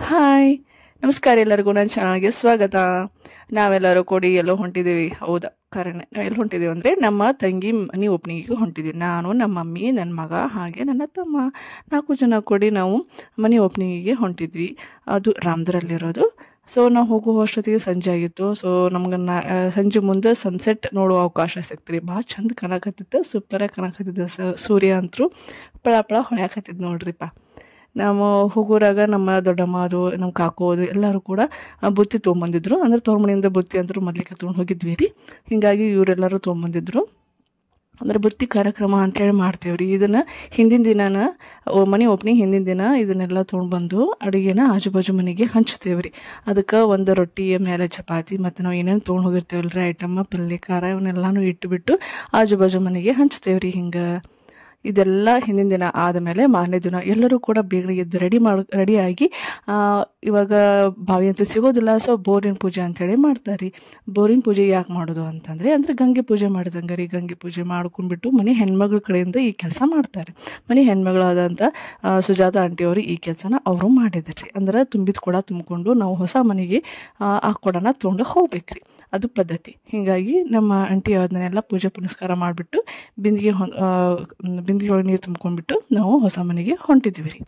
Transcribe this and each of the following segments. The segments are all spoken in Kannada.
ಹಾಯ್ ನಮಸ್ಕಾರ ಎಲ್ಲರಿಗೂ ನನ್ನ ಚಾನಲ್ಗೆ ಸ್ವಾಗತ ನಾವೆಲ್ಲರೂ ಕೂಡಿ ಎಲ್ಲೋ ಹೊಂಟಿದ್ದೀವಿ ಹೌದಾ ಕಾರಣ ನಾವು ಎಲ್ಲಿ ಹೊಂಟಿದ್ದೀವಿ ಅಂದರೆ ನಮ್ಮ ತಂಗಿ ಮನೆ ಓಪನಿಂಗಿಗೆ ಹೊಂಟಿದ್ದೀವಿ ನಾನು ನಮ್ಮ ಮಮ್ಮಿ ನನ್ನ ಮಗ ಹಾಗೆ ನನ್ನ ತಮ್ಮ ನಾಲ್ಕು ಜನ ಕೂಡಿ ನಾವು ಮನೆ ಓಪನಿಂಗಿಗೆ ಹೊಂಟಿದ್ವಿ ಅದು ರಾಮದುರಲ್ಲಿರೋದು ಸೊ ನಾವು ಹೋಗೋ ಅಷ್ಟೊತ್ತಿಗೆ ಸಂಜೆ ಆಗಿತ್ತು ಸೊ ನಮ್ಗೆ ನಾ ಆ, ಸಂಜೆ ಮುಂದೆ ಸನ್ಸೆಟ್ ನೋಡುವ ಅವಕಾಶ ಸಿಕ್ತು ರೀ ಭಾಳ ಚಂದ ಕನಕತ್ತಿತ್ತು ಸೂಪರಾಗಿ ಕನಕತ್ತಿದ್ದ ಸೂರ್ಯ ಅಂತರೂ ಪಳ ಪಳ ಹೊಳ್ಯಾಕತ್ತಿದ್ದು ನೋಡ್ರಿಪ್ಪ ನಾವು ಹೋಗೋರಾಗ ನಮ್ಮ ದೊಡ್ಡಮ್ಮ ಅದು ನಮ್ಮ ಕಾಕು ಅದು ಎಲ್ಲರೂ ಕೂಡ ಆ, ಬುತ್ತಿ ತೊಗೊಂಬಂದಿದ್ರು ಅಂದ್ರೆ ತವ್ರ ಮನೆಯಿಂದ ಬುತ್ತಿ ಅಂತೂ ಮೊದಲಿಗೆ ತೊಗೊಂಡು ಹೋಗಿದ್ವಿ ರೀ ಹೀಗಾಗಿ ಇವರೆಲ್ಲರೂ ತೊಗೊಂಬಂದಿದ್ರು ಅಂದ್ರೆ ಬುತ್ತಿ ಕಾರ್ಯಕ್ರಮ ಅಂತೇಳಿ ಮಾಡ್ತೇವೆ ರೀ ಇದನ್ನು ಹಿಂದಿನ ದಿನಾನ ಓ- ಮನೆ ಓಪನಿಂಗ್ ಹಿಂದಿನ ದಿನ ಇದನ್ನೆಲ್ಲ ತೊಗೊಂಡ್ಬಂದು ಅಡುಗೆನ ಆಜು ಬಾಜು ಮನೆಗೆ ಹಂಚ್ತೇವೆ ರೀ ಅದಕ್ಕೆ ಒಂದು ರೊಟ್ಟಿ ಮೇಲೆ ಚಪಾತಿ ಮತ್ತು ನಾವು ಏನೇನು ತೊಗೊಂಡು ಹೋಗಿರ್ತೇವಲ್ಲ ರೀ ಐಟಮ್ಮ ಪಲ್ಯ ಖಾರ ಇವನ್ನೆಲ್ಲನೂ ಇಟ್ಟುಬಿಟ್ಟು ಆಜು ಬಾಜು ಮನೆಗೆ ಹಂಚ್ತೇವೆ ರೀ ಹಿಂಗೆ ಇದೆಲ್ಲ ಹಿಂದಿನ ದಿನ ಆದಮೇಲೆ ಮಾರನೇ ದಿನ ಎಲ್ಲರೂ ಕೂಡ ಬೇಗ ಎದ್ದು ರೆಡಿ ಮಾಡಿ ರೆಡಿಯಾಗಿ ಇವಾಗ ಬಾವಿ ಅಂತೂ ಸಿಗೋದಿಲ್ಲ ಸೊ ಬೋರಿನ ಪೂಜೆ ಅಂಥೇಳಿ ಮಾಡ್ತಾರೆ ರೀ ಬೋರಿನ ಪೂಜೆ ಯಾಕೆ ಮಾಡೋದು ಅಂತಂದರೆ ಅಂದರೆ ಗಂಗೆ ಪೂಜೆ ಮಾಡಿದಂಗೆ ರೀ ಗಂಗೆ ಪೂಜೆ ಮಾಡ್ಕೊಂಡ್ಬಿಟ್ಟು ಮನೆ ಹೆಣ್ಮಗಳ ಕಡೆಯಿಂದ ಈ ಕೆಲಸ ಮಾಡ್ತಾರೆ ಮನೆ ಹೆಣ್ಮಗಳಾದಂಥ ಆ, ಸುಜಾತ ಆಂಟಿಯವರು ಈ ಕೆಲಸನ ಅವರು ಮಾಡಿದ್ರು ರೀ ಅಂದ್ರೆ ತುಂಬಿದ ಕೊಡ ತುಂಬಿಕೊಂಡು ನಾವು ಹೊಸ ಮನೆಗೆ ಆ, ಆ ಕೊಡನ ತೊಗೊಂಡು ಹೋಗ್ಬೇಕ್ರಿ ಅದು ಪದ್ಧತಿ ಹೀಗಾಗಿ ನಮ್ಮ ಆಂಟಿ ಅದನ್ನೆಲ್ಲ ಪೂಜೆ ಪುನಸ್ಕಾರ ಮಾಡಿಬಿಟ್ಟು ಬಿಂದಿಗೆ ಹೊಂ ಬಿಂದಿಗೆ ಒಳಗೆ ನೀರು ತುಂಬ್ಕೊಂಡ್ಬಿಟ್ಟು ನಾವು ಹೊಸ ಮನೆಗೆ ಹೊಂಟಿದ್ವಿ ರೀ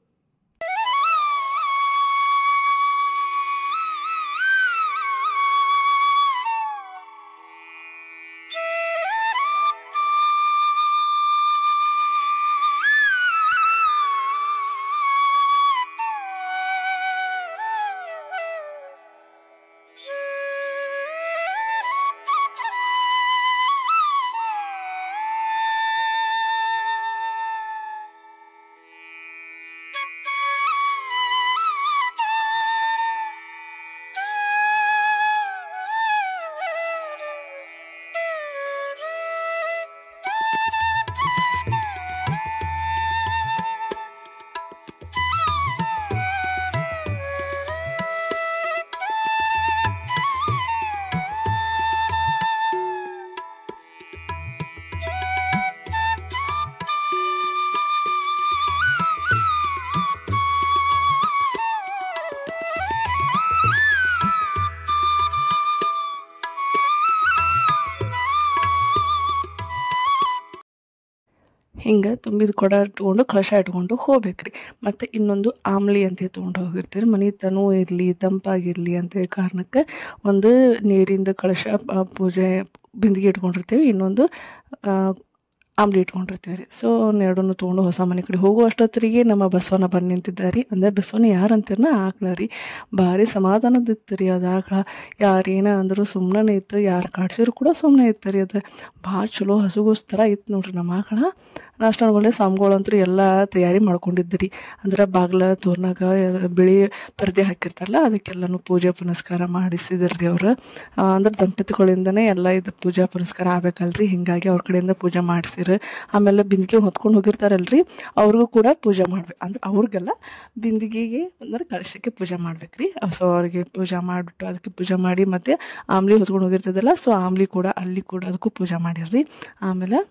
ಹಿಂಗೆ ತುಂಬಿದ ಕೊಡ ಇಟ್ಕೊಂಡು ಕಳಶ ಇಟ್ಕೊಂಡು ಹೋಗ್ಬೇಕ್ರಿ ಮತ್ತು ಇನ್ನೊಂದು ಆಮ್ಲಿ ಅಂತ ತೊಗೊಂಡು ಹೋಗಿರ್ತೀರಿ ಮನೆ ತನು ಇರಲಿ ತಂಪಾಗಿರಲಿ ಅಂತ ಕಾರಣಕ್ಕೆ ಒಂದು ನೀರಿಂದ ಕಳಶ ಆ, ಪೂಜೆ ಬಿಂದಿಗೆ ಇಟ್ಕೊಂಡಿರ್ತೀವಿ ಇನ್ನೊಂದು ಆ, ಆಮ್ಲಿ ಇಟ್ಕೊಂಡಿರ್ತೀವಿ ರೀ ಸೊ ಎರಡನ್ನೂ ತೊಗೊಂಡು ಹೊಸ ಮನೆ ಕಡೆ ಹೋಗೋ ಅಷ್ಟೊತ್ತಿಗೆ ನಮ್ಮ ಬಸವನ ಬಂದು ನಿಂತಿದ್ದಾರೆ ಅಂದರೆ ಬಸವನ ಯಾರು ಅಂತೀರನ ಆಕಳ ರೀ ಭಾರಿ ಸಮಾಧಾನದಿತ್ತು ರೀ ಅದು ಆಕಳ ಯಾರೇನ ಅಂದರೂ ಸುಮ್ಮನೆ ಇತ್ತು ಯಾರು ಕಾಡ್ಸಿದ್ರು ಕೂಡ ಸುಮ್ಮನೆ ಇತ್ತು ರೀ ಅದು ಭಾಳ ಚಲೋ ಹಸುಗೋಸ್ ಥರ ಇತ್ತು ನೋಡ್ರಿ ನಮ್ಮ ಆಕಳ ನಾಷ್ಟ ಅನ್ಕೊಳ್ಳೆ ಸ್ವಾಮಿಗಳಂತೂ ಎಲ್ಲ ತಯಾರಿ ಮಾಡ್ಕೊಂಡಿದ್ರಿ ಅಂದ್ರೆ ಬಾಗ್ಲ ತೋರ್ನಾಗ ಬಿಳಿ ಪರ್ದೆ ಹಾಕಿರ್ತಾರಲ್ಲ ಅದಕ್ಕೆಲ್ಲನೂ ಪೂಜೆ ಪುನಸ್ಕಾರ ಮಾಡಿಸಿದ್ರಿ ಅವ್ರು ಆ, ಅಂದ್ರೆ ದಂಪತಿಗಳಿಂದನೇ ಎಲ್ಲ ಇದು ಪೂಜಾ ಪುನಸ್ಕಾರ ಆಗ್ಬೇಕಲ್ರಿ ಹಿಂಗಾಗಿ ಅವ್ರ ಕಡೆಯಿಂದ ಪೂಜೆ ಮಾಡಿಸಿರು ಆಮೇಲೆ ಬಿಂದಿಗೆ ಹೊತ್ಕೊಂಡು ಹೋಗಿರ್ತಾರಲ್ರಿ ಅವ್ರಿಗೂ ಕೂಡ ಪೂಜೆ ಮಾಡ್ಬೇಕು ಅಂದ್ರೆ ಅವ್ರಿಗೆಲ್ಲ ಬಿಂದಿಗೆಗೆ ಅಂದ್ರೆ ಕಳಶಕ್ಕೆ ಪೂಜೆ ಮಾಡ್ಬೇಕ್ರಿ ಸೊ ಅವ್ರಿಗೆ ಪೂಜೆ ಮಾಡಿಬಿಟ್ಟು ಅದಕ್ಕೆ ಪೂಜೆ ಮಾಡಿ ಮತ್ತೆ ಆಮ್ಲಿ ಹೊತ್ಕೊಂಡು ಹೋಗಿರ್ತದಲ್ಲ ಸೊ ಆಮ್ಲಿ ಕೂಡ ಅಲ್ಲಿ ಕೂಡ ಅದಕ್ಕೂ ಪೂಜೆ ಮಾಡಿರ್ರಿ ಆಮೇಲೆ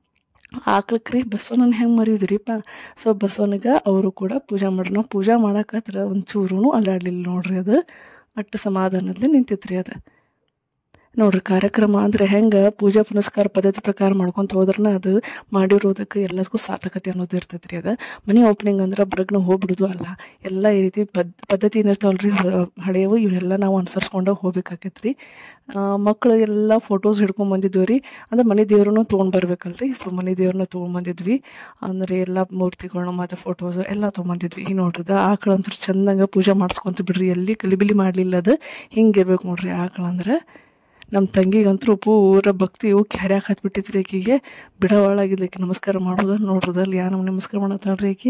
ಆಕಳಕ್ಕೆ ರೀ ಬಸವನ ಹೆಂಗೆ ಮರಿಯುದ್ರಿಪ್ಪ ಸೊ ಬಸವನಿಗೆ ಅವರು ಕೂಡ ಪೂಜೆ ಮಾಡ್ರಿ ನಾವು ಪೂಜೆ ಮಾಡಕತ್ರ ಒಂಚೂರು ಅಲ್ಲಾಡ್ಲಿಲ್ಲ ನೋಡ್ರಿ ಅದು ಅಟ್ಟು ಸಮಾಧಾನದಲ್ಲಿ ನಿಂತಿತ್ರಿ ಅದು ನೋಡ್ರಿ ಕಾರ್ಯಕ್ರಮ ಅಂದರೆ ಹೆಂಗೆ ಪೂಜಾ ಪುನಸ್ಕಾರ ಪದ್ಧತಿ ಪ್ರಕಾರ ಮಾಡ್ಕೊಂತ ಹೋದ್ರನ ಅದು ಮಾಡಿರೋದಕ್ಕೆ ಎಲ್ಲದಕ್ಕೂ ಸಾರ್ಥಕತೆ ಅನ್ನೋದು ಇರ್ತೈತೆ ರೀ ಅದು ಮನೆ ಓಪನಿಂಗ್ ಅಂದ್ರೆ ಬರಗ್ನ ಹೋಗ್ಬಿಡೋದು ಅಲ್ಲ ಎಲ್ಲ ಈ ರೀತಿ ಪದ್ ಪದ್ಧತಿ ಏನಿರ್ತಾವಲ್ಲ ರೀ ಹಳೆಯವು ಇವನ್ನೆಲ್ಲ ನಾವು ಅನುಸರಿಸ್ಕೊಂಡು ಹೋಗ್ಬೇಕಾಕೈತೆ ರೀ ಮಕ್ಕಳು ಎಲ್ಲ ಫೋಟೋಸ್ ಹಿಡ್ಕೊಂಡ್ ಬಂದಿದ್ವಿ ರೀ ಅಂದ್ರೆ ಮನೆ ದೇವ್ರನ್ನೂ ತೊಗೊಂಡು ಬರ್ಬೇಕಲ್ರಿ ಸೊ ಮನೆ ದೇವ್ರನ್ನ ತೊಗೊಂಬಂದಿದ್ವಿ ಅಂದರೆ ಎಲ್ಲ ಮೂರ್ತಿಗಳನ್ನ ಮತ್ತು ಫೋಟೋಸ್ ಎಲ್ಲ ತೊಗೊಂಬಂದಿದ್ವಿ ಈಗ ನೋಡ್ರಿ ಆಕಳಂತೂ ಚಂದಂಗೆ ಪೂಜೆ ಮಾಡಿಸ್ಕೊಂತ ಬಿಡ್ರಿ ಎಲ್ಲಿ ಕಲಿಬಿಲಿ ಮಾಡಲಿಲ್ಲ ಅದು ಹಿಂಗಿರ್ಬೇಕು ನೋಡ್ರಿ ಆಕಳ ಅಂದ್ರೆ ನಮ್ಮ ತಂಗಿಗಂತೂ ಪೂರ ಭಕ್ತಿ ಇವು ಕ್ಯಾರ್ಯಾಕ ಹತ್ಬಿಟ್ಟಿದ್ರಿ ಆಕಿಗೆ ಬಿಡವಾಳಾಗಿದ್ಲಿಕ್ಕೆ ನಮಸ್ಕಾರ ಮಾಡೋದ ನೋಡ್ರದಲ್ಲಿ ಯಾ ನಮ್ಮ ನಮಸ್ಕಾರ ಮಾಡತ್ತಾಳ್ರಿ ಆಕಿ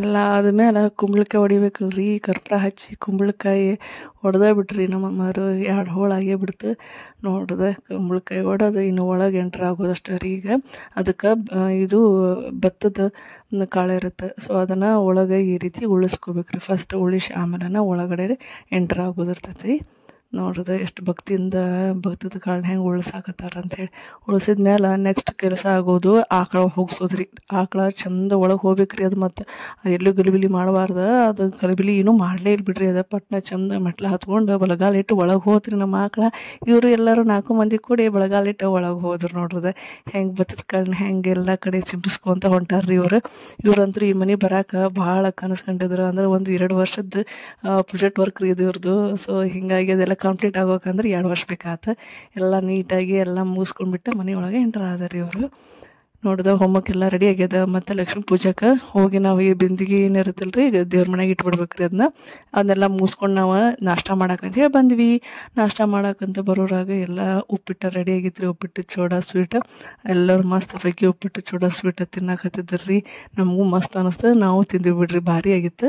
ಎಲ್ಲ ಆದ್ಮೇಲೆ ಕುಂಬಳಕಾಯಿ ಹೊಡಿಬೇಕಲ್ರಿ ಕರ್ಪೂರ ಹಚ್ಚಿ ಕುಂಬಳಕಾಯಿ ಹೊಡೆದೇ ಬಿಟ್ರಿ ನಮ್ಮ ಅಮ್ಮರು ಎರಡು ಹೋಳಾಗೇ ಬಿಡ್ತು ನೋಡ್ದೆ ಕುಂಬಳಕಾಯಿ ಹೊಡೆದು ಇನ್ನು ಒಳಗೆ ಎಂಟ್ರ್ ಆಗೋದಷ್ಟೇ ರೀ ಈಗ ಅದಕ್ಕೆ ಇದು ಭತ್ತದ ಕಾಳು ಇರುತ್ತೆ ಸೊ ಅದನ್ನು ಒಳಗೆ ಈ ರೀತಿ ಉಳಿಸ್ಕೋಬೇಕ್ರಿ ಫಸ್ಟ್ ಉಳಿಸಿ ಆಮೇಲೆ ಒಳಗಡೆ ಎಂಟ್ರ್ ಆಗೋದಿರ್ತೈತಿ ನೋಡಿದೆ ಎಷ್ಟು ಭಕ್ತಿಯಿಂದ ಭತ್ತದ ಕಾಳನ್ನ ಹೆಂಗೆ ಉಳ್ಸಾಕತ್ತಾರ ಅಂಥೇಳಿ ಉಳ್ಸಿದ ಮೇಲೆ ನೆಕ್ಸ್ಟ್ ಕೆಲಸ ಆಗೋದು ಆಕಳ ಹೋಗ್ಸೋದು ರೀ ಆಕಳ ಚಂದ ಒಳಗೆ ಹೋಗ್ಬೇಕ್ರಿ ಅದು ಮತ್ತು ಎಲ್ಲೂ ಗಲಿಬಿಲಿ ಮಾಡಬಾರ್ದು ಅದು ಗಲಿಬಿಲಿ ಏನೂ ಮಾಡಲೇ ಇಲ್ಲ ಬಿಡ್ರಿ ಅದು ಪಟ್ನ ಚಂದ ಮೆಟ್ಲು ಹತ್ಕೊಂಡು ಬಲಗಾಲಿಟ್ಟು ಒಳಗೆ ಹೋತ್ರಿ ನಮ್ಮ ಆಕಳ ಇವರು ಎಲ್ಲರೂ ನಾಲ್ಕು ಮಂದಿ ಕೂಡಿ ಬಲಗಾಲಿಟ್ಟು ಒಳಗೆ ಹೋದ್ರು ನೋಡ್ರದ ಹೆಂಗೆ ಭತ್ತದ ಕಾಳನ್ನ ಹೆಂಗೆ ಎಲ್ಲ ಕಡೆ ಚಿಂಪಿಸ್ಕೊಂತ ಹೊಂಟಾರ್ರಿ ಇವರು ಇವ್ರಂತೂ ಈ ಮನೆ ಬರಾಕ ಭಾಳ ಕನಸು ಕಂಡಿದ್ರು ಅಂದ್ರೆ ಒಂದು ಎರಡು ವರ್ಷದ ಪ್ರೊಜೆಕ್ಟ್ ವರ್ಕ್ ರೀ ಇದು ಇವ್ರದ್ದು ಸೊ ಹೀಗಾಗಿ ಅದೆಲ್ಲ ಕಂಪ್ಲೀಟ್ ಆಗೋಕಂದ್ರೆ ಎರಡು ವರ್ಷ ಬೇಕಾತ ಎಲ್ಲ ನೀಟಾಗಿ ಎಲ್ಲ ಮುಗಿಸ್ಕೊಂಡ್ಬಿಟ್ಟು ಮನೆಯೊಳಗೆ ಎಂಟರ್ ಆದ ರೀ ಅವರು ನೋಡ್ದೆ ಹೋಮಕ್ಕೆಲ್ಲ ರೆಡಿ ಆಗ್ಯದ ಮತ್ತು ಲಕ್ಷ್ಮೀ ಪೂಜೆಗೆ ಹೋಗಿ ನಾವು ಈ ಬಿಂದಿಗೆ ಏನಿರುತ್ತಲ್ಲ ರೀ ಈಗ ದೇವ್ರ ಮನೆಗೆ ಇಟ್ಬಿಡ್ಬೇಕು ರೀ ಅದನ್ನ ಅದನ್ನೆಲ್ಲ ಮುಗಿಸ್ಕೊಂಡು ನಾವು ನಾಷ್ಟ ಮಾಡಕ್ಕಂತ ಹೇಳಿ ಬಂದ್ವಿ ನಾಷ್ಟ ಮಾಡಕ್ಕಂತ ಬರೋರಾಗ ಎಲ್ಲ ಉಪ್ಪಿಟ್ಟು ರೆಡಿ ಆಗಿತ್ತು ರೀ ಉಪ್ಪಿಟ್ಟು ಚೂಡ ಸ್ವೀಟ್ ಎಲ್ಲರೂ ಮಸ್ತ್ ಪೈಕಿ ಉಪ್ಪಿಟ್ಟು ಚೂಡ ಸ್ವೀಟ್ ತಿನ್ನಕತ್ತಿದ್ರು ರೀ ನಮಗೂ ಮಸ್ತ್ ಅನ್ನಿಸ್ತು ನಾವು ತಿಂದ್ವಿ ಬಿಡ್ರಿ ಭಾರಿ ಆಗಿತ್ತು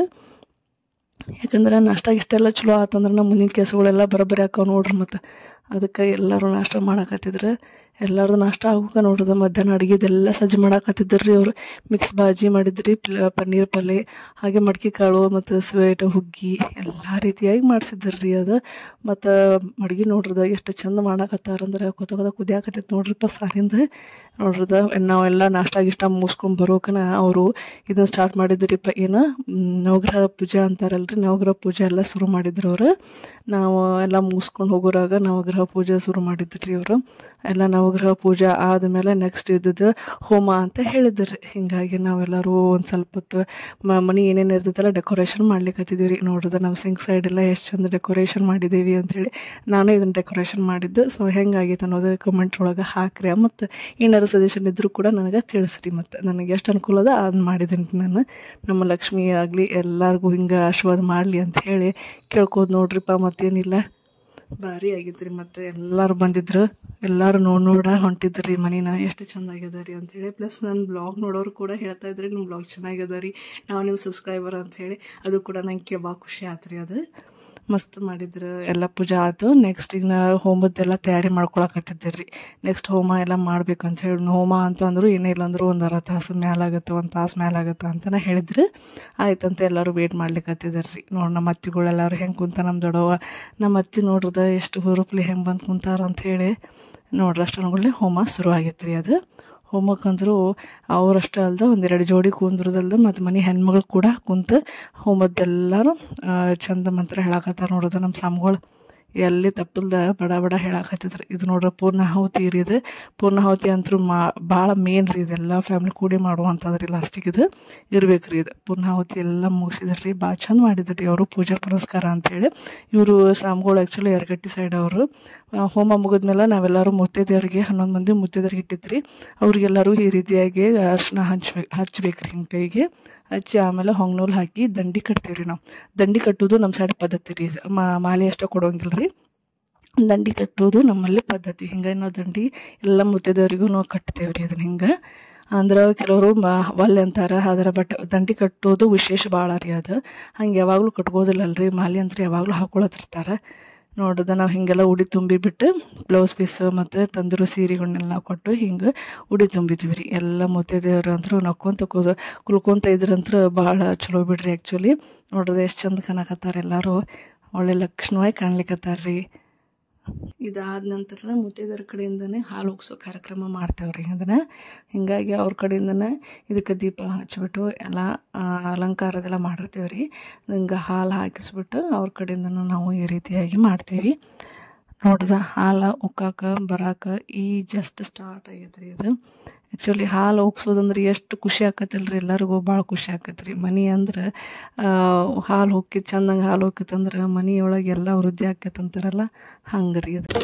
ಯಾಕಂದ್ರೆ ನಾಷ್ಟ ಇಷ್ಟೆಲ್ಲ ಚಲೋ ಆತಂದ್ರೆ ನಮ್ಮ ಮುಂದಿನ ಕೆಲಸಗಳೆಲ್ಲ ಬರೋಬ್ಬರಿ ಹಾಕವು ನೋಡ್ರಿ ಮತ್ತು ಅದಕ್ಕೆ ಎಲ್ಲರೂ ನಾಷ್ಟ ಮಾಡಕತ್ತಿದ್ರು ಎಲ್ಲರದು ನಾಷ್ಟ ಆಗೋಕೆ ನೋಡ್ರಿ ಮಧ್ಯಾಹ್ನ ಅಡುಗೆದೆಲ್ಲ ಸಜ್ಜು ಮಾಡಕತ್ತಿದ್ರು ರೀ ಅವರು ಮಿಕ್ಸ್ ಬಾಜಿ ಮಾಡಿದ್ರಿ ಪ್ಲ ಪನ್ನೀರ್ ಪಲ್ಯ ಹಾಗೆ ಮಡ್ಕೆ ಕಾಳು ಮತ್ತು ಸ್ವೀಟ್ ಹುಗ್ಗಿ ಎಲ್ಲ ರೀತಿಯಾಗಿ ಮಾಡಿಸಿದ್ರು ರೀ ಅದು ಮತ್ತು ಅಡುಗೆ ನೋಡ್ರದ ಎಷ್ಟು ಚಂದ ಮಾಡಕತ್ತಾರಂದ್ರೆ ಕೊತ ಕೊತ ಕುದಿಯಾಕತ್ತೈತೆ ನೋಡ್ರಿಪ್ಪ ಸಾರಿಂದ ನೋಡ್ರದ ನಾವೆಲ್ಲ ನಾಷ್ಟ ಗಿಷ್ಟ ಮುಗಿಸ್ಕೊಂಡು ಬರೋಕನ ಅವರು ಇದನ್ನು ಸ್ಟಾರ್ಟ್ ಮಾಡಿದ್ರಿಪ್ಪ ಏನು ನವಗ್ರಹ ಪೂಜೆ ಅಂತಾರಲ್ರಿ ನವಗ್ರಹ ಪೂಜೆ ಎಲ್ಲ ಶುರು ಮಾಡಿದ್ರು ಅವರು ನಾವು ಎಲ್ಲ ಮುಗಿಸ್ಕೊಂಡು ಹೋಗೋರಾಗ ನವಗ್ರಹ ಪೂಜೆ ಶುರು ಮಾಡಿದ್ರಿ ಅವರು ಎಲ್ಲ ನವಗ್ರಹ ಪೂಜೆ ಆದಮೇಲೆ ನೆಕ್ಸ್ಟ್ ಇದ್ದದ್ದು ಹೋಮ ಅಂತ ಹೇಳಿದ್ರು ಹೀಗಾಗಿ ನಾವೆಲ್ಲರೂ ಒಂದು ಸ್ವಲ್ಪ ಹೊತ್ತು ಮ ಮನೆ ಏನೇನು ಇರ್ತೈತಲ್ಲ ಡೆಕೋರೇಷನ್ ಮಾಡ್ಲಿಕ್ಕೆ ಹತ್ತಿದ್ದೀವಿ ರೀ ನೋಡಿದ್ರೆ ನಾವು ಸಿಂಕ್ ಸೈಡ್ ಎಲ್ಲ ಎಷ್ಟು ಚಂದ ಡೆಕೋರೇಷನ್ ಮಾಡಿದ್ದೀವಿ ಅಂಥೇಳಿ ನಾನು ಇದನ್ನು ಡೆಕೋರೇಷನ್ ಮಾಡಿದ್ದು ಸೊ ಹೆಂಗಾಗೈತೆ ಅನ್ನೋದು ಕಮೆಂಟ್ ಒಳಗೆ ಹಾಕ್ರಿ ಮತ್ತು ಏನಾರು ಸಜೆಷನ್ ಇದ್ದರೂ ಕೂಡ ನನಗೆ ತಿಳಿಸ್ರಿ ಮತ್ತು ನನಗೆ ಎಷ್ಟು ಅನುಕೂಲ ಅದ ಅದನ್ನ ಮಾಡಿದ್ದೀನಿ ನಾನು ನಮ್ಮ ಲಕ್ಷ್ಮಿ ಆಗಲಿ ಎಲ್ಲರಿಗೂ ಹಿಂಗೆ ಆಶೀರ್ವಾದ ಮಾಡಲಿ ಅಂತ ಹೇಳಿ ಕೇಳ್ಕೋದು ನೋಡ್ರಿಪ್ಪ ಮತ್ತೇನಿಲ್ಲ ಭಾರಿ ಆಗಿತ್ತು ರೀ ಮತ್ತು ಎಲ್ಲರೂ ಬಂದಿದ್ರು ಎಲ್ಲರೂ ನೋಡಿ ನೋಡ ಹೊಂಟಿದ್ರು ರೀ ಮನೇನ ಎಷ್ಟು ಚಂದ ಆಗ್ಯದ ರೀ ಅಂಥೇಳಿ ಪ್ಲಸ್ ನನ್ನ ಬ್ಲಾಗ್ ನೋಡೋರು ಕೂಡ ಹೇಳ್ತಾ ಇದ್ರಿ ನಿಮ್ಮ ಬ್ಲಾಗ್ ಚೆನ್ನಾಗ್ಯದ ರೀ ನಾವು ನಿಮ್ಮ ಸಬ್ಸ್ಕ್ರೈಬರ್ ಅಂಥೇಳಿ ಅದು ಕೂಡ ನಂಗೆ ಭಾಳ ಖುಷಿ ಆಯ್ತು ರೀ ಅದು ಮಸ್ತ್ ಮಾಡಿದ್ರು ಎಲ್ಲ ಪೂಜೆ ಆಯ್ತು ನೆಕ್ಸ್ಟ್ ಈಗ ನಾ ಹೋಮದ್ದೆಲ್ಲ ತಯಾರಿ ಮಾಡ್ಕೊಳಕತ್ತಿದ್ದೆ ರೀ ನೆಕ್ಸ್ಟ್ ಹೋಮ ಎಲ್ಲ ಮಾಡ್ಬೇಕಂತ ಹೇಳಿ ಹೋಮ ಅಂತಂದ್ರು ಏನೇ ಇಲ್ಲ ಅಂದರೂ ಒಂದು ಅರ್ಧ ತಾಸು ಮೇಲಾಗುತ್ತೆ ಒಂದು ತಾಸು ಮೇಲಾಗುತ್ತೆ ಅಂತಲೇ ಹೇಳಿದ್ರು ಆಯ್ತಂತ ಎಲ್ಲರೂ ವೇಟ್ ಮಾಡ್ಲಿಕ್ಕೆ ಹತ್ತಿದ್ದಾರೆ ರೀ ನೋಡಿ ನಮ್ಮ ಅತ್ತಿಗಳೆಲ್ಲರೂ ಹೆಂಗೆ ಕುಂತ ನಮ್ಮ ದೊಡ್ಡವ ನಮ್ಮ ಅತ್ತಿ ನೋಡ್ರದ ಎಷ್ಟು ಹುರುಪ್ಲಿ ಹೆಂಗೆ ಬಂದು ಕುಂತಾರ ಅಂತ ಹೇಳಿ ನೋಡ್ರಿ ಅಷ್ಟೊಳಗಡೆ ಹೋಮ ಶುರು ಆಗೈತೆ ರೀ ಅದು ಹೋಮಕ್ಕಂದ್ರು ಅವರಷ್ಟೇ ಅಲ್ದೆ ಒಂದೆರಡು ಜೋಡಿ ಕುಂದ್ರದಲ್ದೆ ಮತ್ತು ಮನೆ ಹೆಣ್ಮಗಳು ಕೂಡ ಕುಂತು ಹೋಮದ್ದೆಲ್ಲರೂ ಚಂದ ಮಂತ್ರ ಹೇಳಕತ್ತಾರ ನೋಡೋದು ನಮ್ಮ ಸ್ವಾಮಿಗಳು ಎಲ್ಲಿ ತಪ್ಪಲ್ದ ಬಡ ಬಡ ಹೇಳಕತ್ತಿದ್ರು ಇದು ನೋಡ್ರಿ ಪೂರ್ಣಾಹುತಿ ರೀ ಇದು ಪೂರ್ಣಾಹುತಿ ಅಂತೂ ಮಾ ಭಾಳ ಮೇನ್ ರೀ ಇದೆಲ್ಲ ಫ್ಯಾಮ್ಲಿ ಕೂಡಿ ಮಾಡುವಂಥದ್ದು ರೀ ಲಾಸ್ಟಿಗೆ ಇದು ಇರ್ಬೇಕು ರೀ ಇದು ಪೂರ್ಣಾಹುತಿ ಎಲ್ಲ ಮುಗಿಸಿದ್ರು ರೀ ಭಾಳ ಚಂದ ಮಾಡಿದ್ರು ರೀ ಅವರು ಪೂಜಾ ಪುರಸ್ಕಾರ ಅಂತೇಳಿ ಇವರು ಸ್ವಾಮಿಗಳು ಆ್ಯಕ್ಚುಲಿ ಯರಗಟ್ಟಿ ಸೈಡ್ ಅವರು ಹೋಮ ಮುಗಿದ್ಮೇಲೆ ನಾವೆಲ್ಲರೂ ಮುತ್ತೈದೆಯವ್ರಿಗೆ ಹನ್ನೊಂದು ಮಂದಿ ಮುತ್ತೈದೆಯವ್ರಿಗೆ ಇಟ್ಟಿದ್ರಿ ಅವ್ರಿಗೆಲ್ಲರೂ ಈ ರೀತಿಯಾಗಿ ಅರ್ಶಿನ ಹಂಚ್ಬೇಕು ಹಚ್ಬೇಕು ರೀ ಹಿಂಗೆ ಕೈಗೆ ಹಚ್ಚಿ ಆಮೇಲೆ ಹೊಂಗ್ನೂಲ್ ಹಾಕಿ ದಂಡಿ ಕಟ್ತೀವಿ ರೀ ನಾವು ದಂಡಿ ಕಟ್ಟೋದು ನಮ್ಮ ಸೈಡ್ ಪದ್ಧತಿ ರೀ ಇದು ಮಾಲೆ ಅಷ್ಟೇ ಕೊಡೋಂಗಿಲ್ಲ ರೀ ದಂಡಿ ಕಟ್ಟೋದು ನಮ್ಮಲ್ಲಿ ಪದ್ಧತಿ ಹಿಂಗೆ ನಾವು ದಂಡಿ ಎಲ್ಲ ಮುತ್ತೈದೆಯವ್ರಿಗೂ ನಾವು ಕಟ್ತೇವೆ ರೀ ಅದನ್ನ ಹಿಂಗೆ ಅಂದ್ರೆ ಕೆಲವರು ಮ ಒಲ್ಲೆ ಅಂತಾರೆ ಅದರ ಬಟ್ ದಂಡಿ ಕಟ್ಟೋದು ವಿಶೇಷ ಭಾಳ ರೀ ಅದು ಹಂಗೆ ಯಾವಾಗಲೂ ಕಟ್ಕೋದಿಲ್ಲಲ್ರಿ ಮಾಲೆ ಅಂತ ಯಾವಾಗಲೂ ಹಾಕೊಳತಿರ್ತಾರೆ ನೋಡಿದ ನಾವು ಹೀಗೆಲ್ಲ ಉಡಿ ತುಂಬಿಬಿಟ್ಟು ಬ್ಲೌಸ್ ಪೀಸ್ ಮತ್ತು ತಂದಿರೋ ಸೀರೆಗಳನ್ನೆಲ್ಲ ಕೊಟ್ಟು ಹಿಂಗೆ ಉಡಿ ತುಂಬಿದ್ವಿ ರೀ ಎಲ್ಲ ಮುತ್ತೈದೆಯವರು ಅಂತೂ ನಕ್ಕೊಂತ ಕೂದ ಕುಲ್ಕೊಂತ ಇದ್ರಂತ್ರ ಭಾಳ ಚಲೋ ಬಿಡ್ರಿ ಆ್ಯಕ್ಚುಲಿ ನೋಡಿದ್ರೆ ಎಷ್ಟು ಚಂದ ಕಾಣಕತ್ತಾರೆ ಎಲ್ಲರೂ ಒಳ್ಳೆ ಲಕ್ಷಣವಾಗಿ ಕಾಣ್ಲಿಕ್ಕತ್ತಾರ ರೀ ಇದಾದ ನಂತರ ಮುತ್ತೈದರ ಕಡೆಯಿಂದನೇ ಹಾಲು ಉಗ್ಸೋ ಕಾರ್ಯಕ್ರಮ ಮಾಡ್ತೇವೆ ರೀ ಅದನ್ನು ಹೀಗಾಗಿ ಅವ್ರ ಕಡೆಯಿಂದನೇ ಇದಕ್ಕೆ ದೀಪ ಹಚ್ಬಿಟ್ಟು ಎಲ್ಲ ಅಲಂಕಾರದೆಲ್ಲ ಮಾಡಿರ್ತೇವೆ ರೀ ಹಿಂಗೆ ಹಾಲು ಹಾಕಿಸ್ಬಿಟ್ಟು ಅವ್ರ ಕಡೆಯಿಂದನೂ ನಾವು ಈ ರೀತಿಯಾಗಿ ಮಾಡ್ತೀವಿ ನೋಡ್ದ ಹಾಲು ಉಕ್ಕಾಕ ಬರಾಕ ಈ ಜಸ್ಟ್ ಸ್ಟಾರ್ಟ್ ಆಗೈತೆ ರೀ ಇದು ಆ್ಯಕ್ಚುಲಿ ಹಾಲು ಉಗ್ಸೋದಂದ್ರೆ ಎಷ್ಟು ಖುಷಿ ಆಕತ್ತಲ್ಲ ರೀ ಎಲ್ಲರಿಗೂ ಭಾಳ ಖುಷಿ ಆಕತ್ತೆ ರೀ ಮನೆ ಅಂದ್ರೆ ಹಾಲು ಹೊಕ್ಕಿ ಚಂದಂಗೆ ಹಾಲು ಹೊಕ್ಕತ್ತಂದ್ರೆ ಮನೆಯೊಳಗೆ ಎಲ್ಲ ವೃದ್ಧಿ ಆಕೈತೆ ಅಂತಾರಲ್ಲ ಹಂಗೆ ರೀ ಅದು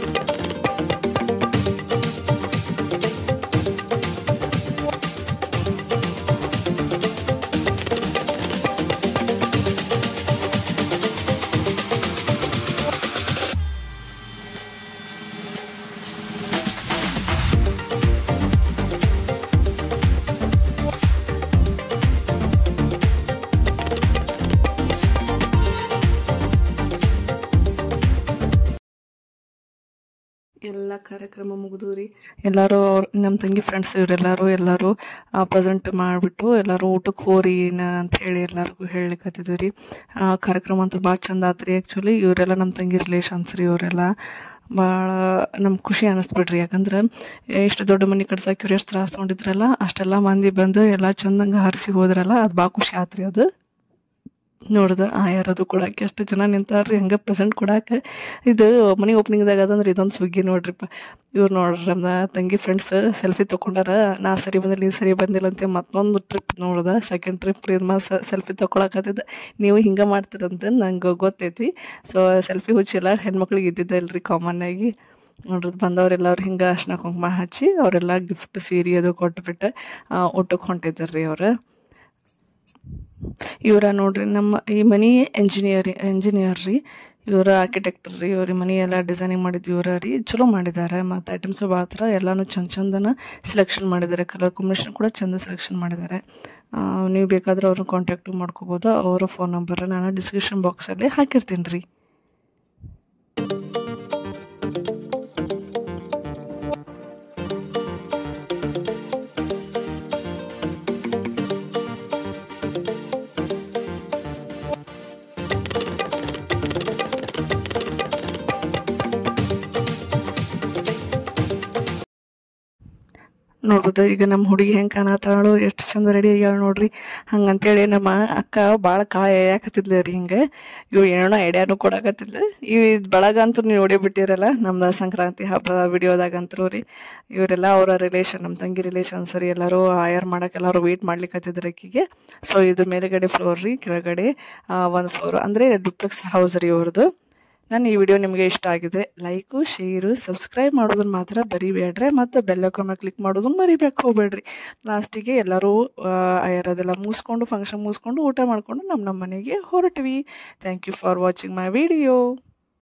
ಎಲ್ಲ ಕಾರ್ಯಕ್ರಮ ಮುಗಿದು ರೀ ಎಲ್ಲರೂ ಅವ್ರ ನಮ್ಮ ತಂಗಿ ಫ್ರೆಂಡ್ಸ್ ಇವರೆಲ್ಲರೂ ಎಲ್ಲರೂ ಪ್ರೆಸೆಂಟ್ ಮಾಡಿಬಿಟ್ಟು ಎಲ್ಲರೂ ಊಟಕ್ಕೆ ಹೋರಿ ಅಂತ ಹೇಳಿ ಎಲ್ಲರಿಗೂ ಹೇಳಲಿಕ್ಕತ್ತಿದ್ವಿ ರೀ ಆ, ಕಾರ್ಯಕ್ರಮ ಅಂತೂ ಭಾಳ ಚಂದ ಆತು ರೀ ಆ್ಯಕ್ಚುಲಿ ಇವರೆಲ್ಲ ನಮ್ಮ ತಂಗಿ ರಿಲೇಷನ್ಸ್ ರೀ ಇವರೆಲ್ಲ ಭಾಳ ನಮ್ಗೆ ಖುಷಿ ಅನ್ನಿಸ್ಬಿಡ್ರಿ ಯಾಕಂದ್ರೆ ಎಷ್ಟು ದೊಡ್ಡ ಮನೆ ಕಟ್ಸಕ್ಕೆ ಇವ್ರು ಎಷ್ಟು ತ್ರಾಸ ತೊಗೊಂಡಿದ್ರಲ್ಲ ಅಷ್ಟೆಲ್ಲ ಮಂದಿ ಬಂದು ಎಲ್ಲ ಚಂದಂಗೆ ಹರಿಸಿ ಹೋದ್ರಲ್ಲ ಅದು ಭಾಳ ಖುಷಿ ಆತು ರೀ ಅದು ನೋಡ್ದೆ ಆ ಯಾರದು ಕೊಡಕ್ಕೆ ಎಷ್ಟು ಜನ ನಿಂತಾರ್ರಿ ಹಂಗೆ ಪ್ರೆಸೆಂಟ್ ಕೊಡಕ್ಕೆ ಇದು ಮನೆ ಓಪನಿಂಗ್ದಾಗ ಅದಂದ್ರೆ ಇದೊಂದು ಸುಗ್ಗಿ ನೋಡ್ರಿಪ್ಪ ಇವ್ರು ನೋಡ್ರಿ ನಮ್ಮ ತಂಗಿ ಫ್ರೆಂಡ್ಸ್ ಸೆಲ್ಫಿ ತೊಗೊಂಡಾರ ನಾ ಸರಿ ಬಂದಿಲ್ಲ ಈ ಸರಿ ಬಂದಿಲ್ಲ ಅಂತ ಮತ್ತೊಂದು ಟ್ರಿಪ್ ನೋಡ್ದೆ ಸೆಕೆಂಡ್ ಟ್ರಿಪ್ ಇದು ಸೆಲ್ಫಿ ತೊಗೊಳಕತ್ತಿದ್ದೆ ನೀವು ಹಿಂಗೆ ಮಾಡ್ತೀರಂತ ನಂಗೆ ಗೊತ್ತೈತಿ ಸೊ ಸೆಲ್ಫಿ ಹುಚ್ಚಿಲ್ಲ ಹೆಣ್ಮಕ್ಳಿಗೆ ಇದ್ದಿದ್ದೆ ಅಲ್ರಿ ಕಾಮನ್ ಆಗಿ ನೋಡ್ರಿ ಬಂದವರೆಲ್ಲವ್ರು ಹಿಂಗೆ ಅರ್ಶಿನ ಕುಂಕುಮ ಹಚ್ಚಿ ಅವರೆಲ್ಲ ಗಿಫ್ಟ್ ಸೀರೆ ಅದು ಕೊಟ್ಬಿಟ್ಟು ಊಟಕ್ಕೆ ಹೊಂಟಿದ್ದಾರೆ ರೀ ಅವ್ರು ಇವರ ನೋಡ್ರಿ ನಮ್ಮ ಈ ಮನಿ ಎಂಜಿನಿಯರಿ ಎಂಜಿನಿಯರ್ ರೀ ಇವರ ಆರ್ಕಿಟೆಕ್ಟರ್ ರೀ ಇವ್ರ ಮನಿ ಎಲ್ಲ ಡಿಸೈನಿಂಗ್ ಮಾಡಿದ್ದು ಇವರ ರೀ ಚಲೋ ಮಾಡಿದ್ದಾರೆ ಮತ್ತು ಐಟಮ್ಸು ಭಾಳ ಥರ ಎಲ್ಲನೂ ಚಂದ ಚಂದನ ಸೆಲೆಕ್ಷನ್ ಮಾಡಿದ್ದಾರೆ ಕಲರ್ ಕಾಂಬಿನೇಷನ್ ಕೂಡ ಚಂದ ಸೆಲೆಕ್ಷನ್ ಮಾಡಿದ್ದಾರೆ ಆ, ನೀವು ಬೇಕಾದ್ರೆ ಅವ್ರನ್ನ ಕಾಂಟ್ಯಾಕ್ಟು ಮಾಡ್ಕೋಬೋದು ಅವರ ಫೋನ್ ನಂಬರ್ ನಾನು ಡಿಸ್ಕ್ರಿಪ್ಷನ್ ಬಾಕ್ಸಲ್ಲಿ ಹಾಕಿರ್ತೀನಿ ರೀ ನೋಡ್ಬೋದು ಈಗ ನಮ್ಮ ಹುಡುಗಿ ಹೆಂಗೆ ಕಾಣತ್ತಾಳು ಎಷ್ಟು ಚಂದ ರೆಡಿ ಆಗ್ಯಾಳ ನೋಡ್ರಿ ಹಂಗಂತೇಳಿ ನಮ್ಮ ಅಕ್ಕ ಭಾಳ ಕಾಯ ಯಾಕತ್ತಿದ್ಲ ರೀ ಹಿಂಗೆ ಇವ್ ಏನೋ ಐಡಿಯಾನು ಕೊಡಕತ್ತಿದ್ಲು ಇವ್ ಇದ್ ಬಳಗ ಅಂತೂ ನೀವು ನೋಡೇ ಬಿಟ್ಟಿರಲ್ಲ ನಮ್ದು ಸಂಕ್ರಾಂತಿ ಹಬ್ಬದ ವಿಡಿಯೋದಾಗಂತೂ ರೀ ಇವರೆಲ್ಲ ಅವರ ರಿಲೇಷನ್ ನಮ್ಮ ತಂಗಿ ರಿಲೇಷನ್ಸ್ ರೀ ಎಲ್ಲರೂ ಆಯರ್ ಮಾಡಕ್ಕೆ ಎಲ್ಲರೂ ವೇಟ್ ಮಾಡ್ಲಿಕ್ಕತ್ತಿದ್ರು ಆಕಿಗೆ ಸೊ ಇದು ಮೇಲ್ಗಡೆ ಫ್ಲೋರ್ ರೀ ಕೆಳಗಡೆ ಒಂದು ಫ್ಲೋರ್ ಅಂದರೆ ಡುಪ್ಲೆಕ್ಸ್ ಹೌಸ್ ರೀ ಇವ್ರದ್ದು ನಾನು ಈ ವಿಡಿಯೋ ನಿಮಗೆ ಇಷ್ಟ ಆಗಿದ್ರೆ ಲೈಕು ಶೇರು ಸಬ್ಸ್ಕ್ರೈಬ್ ಮಾಡೋದನ್ನ ಮಾತ್ರ ಬರಿಬೇಡ್ರೆ ಮತ್ತು ಬೆಲ್ಲೈಕನ್ನ ಕ್ಲಿಕ್ ಮಾಡೋದನ್ನ ಮರಿಬೇಕು ಹೋಗ್ಬೇಡ್ರಿ ಲಾಸ್ಟಿಗೆ ಎಲ್ಲರೂ ಅದೆಲ್ಲ ಮುಗಿಸ್ಕೊಂಡು ಫಂಕ್ಷನ್ ಮುಗಿಸ್ಕೊಂಡು ಊಟ ಮಾಡಿಕೊಂಡು ನಮ್ಮ ನಮ್ಮ ಮನೆಗೆ ಹೊರಟ್ವಿ thank you for watching my video